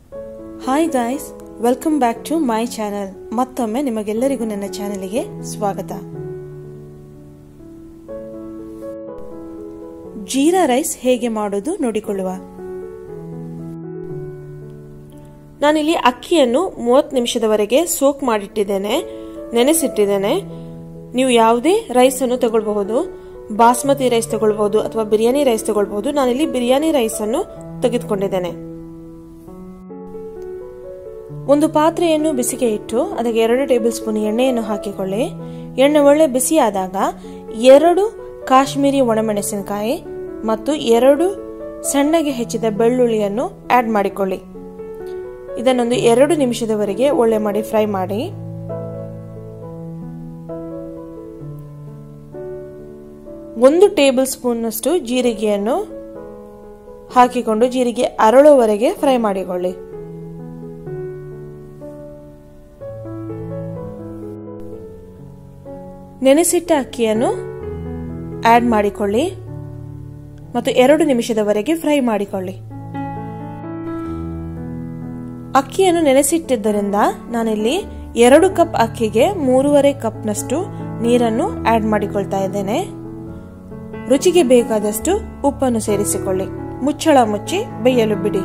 hi guys welcome back to my channel ಮತ್ತೊಮ್ಮೆ ನಿಮಗೆಲ್ಲರಿಗೂ ನನ್ನ ಚಾನೆಲ್ಗೆ ಸ್ವಾಗತ ಜೀರಾ ರೈಸ್ ಹೇಗೆ ಮಾಡೋದು ನೋಡಿಕೊಳ್ಳುವ ನಾನಿಲ್ಲಿ ಅಕ್ಕಿಯನ್ನು ಮೂವತ್ತು ನಿಮಿಷದವರೆಗೆ ಸೋಕ್ ಮಾಡಿಟ್ಟಿದ್ದೇನೆ ನೆನೆಸಿಟ್ಟಿದ್ದೇನೆ ನೀವು ಯಾವುದೇ ರೈಸ್ ಅನ್ನು ತಗೊಳ್ಬಹುದು ಬಾಸ್ಮತಿ ರೈಸ್ ತಗೊಳ್ಬಹುದು ಅಥವಾ ಬಿರಿಯಾನಿ ರೈಸ್ ತಗೊಳ್ಬಹುದು ನಾನಿಲ್ಲಿ ಬಿರಿಯಾನಿ ರೈಸ್ ಅನ್ನು ತೆಗೆದುಕೊಂಡಿದ್ದೇನೆ ಒಂದು ಪಾತ್ರೆಯನ್ನು ಬಿಸಿಗೆ ಇಟ್ಟು ಅದಕ್ಕೆ ಎರಡು ಟೇಬಲ್ ಸ್ಪೂನ್ ಎಣ್ಣೆಯನ್ನು ಹಾಕಿಕೊಳ್ಳಿ ಎಣ್ಣೆ ಒಳ್ಳೆ ಬಿಸಿಯಾದಾಗ ಎರಡು ಕಾಶ್ಮೀರಿ ಒಣಮೆಣಸಿನಕಾಯಿ ಮತ್ತು ಎರಡು ಸಣ್ಣಗೆ ಹೆಚ್ಚಿದ ಬೆಳ್ಳುಳ್ಳಿಯನ್ನು ಆಡ್ ಮಾಡಿಕೊಳ್ಳಿ ಇದನ್ನೊಂದು ಎರಡು ನಿಮಿಷದವರೆಗೆ ಒಳ್ಳೆ ಮಾಡಿ ಫ್ರೈ ಮಾಡಿ ಒಂದು ಟೇಬಲ್ ಸ್ಪೂನ್ನಷ್ಟು ಜೀರಿಗೆಯನ್ನು ಹಾಕಿಕೊಂಡು ಜೀರಿಗೆ ಅರಳುವರೆಗೆ ಫ್ರೈ ಮಾಡಿಕೊಳ್ಳಿ ನೆನೆಸಿಟ್ಟ ಅಕ್ಕಿಯನ್ನು ಆಡ್ ಮಾಡಿಕೊಳ್ಳಿ ಮತ್ತು ಎರಡು ನಿಮಿಷದವರೆಗೆ ಫ್ರೈ ಮಾಡಿಕೊಳ್ಳಿ ಅಕ್ಕಿಯನ್ನು ನೆನೆಸಿಟ್ಟಿದ್ದರಿಂದ ನಾನಿಲ್ಲಿ ಎರಡು ಕಪ್ ಅಕ್ಕಿಗೆ ಮೂರುವರೆ ಕಪ್ನಷ್ಟು ನೀರನ್ನು ಆಡ್ ಮಾಡಿಕೊಳ್ತಾ ಇದ್ದೇನೆ ರುಚಿಗೆ ಬೇಕಾದಷ್ಟು ಉಪ್ಪನ್ನು ಸೇರಿಸಿಕೊಳ್ಳಿ ಮುಚ್ಚಳ ಮುಚ್ಚಿ ಬೇಯಲು ಬಿಡಿ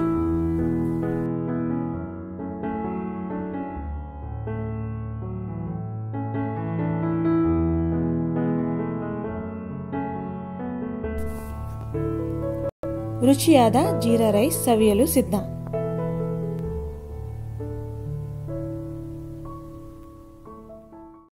ರುಚಿಯಾದ ಜೀರಾ ರೈಸ್ ಸವಿಯಲು ಸಿದ್ಧ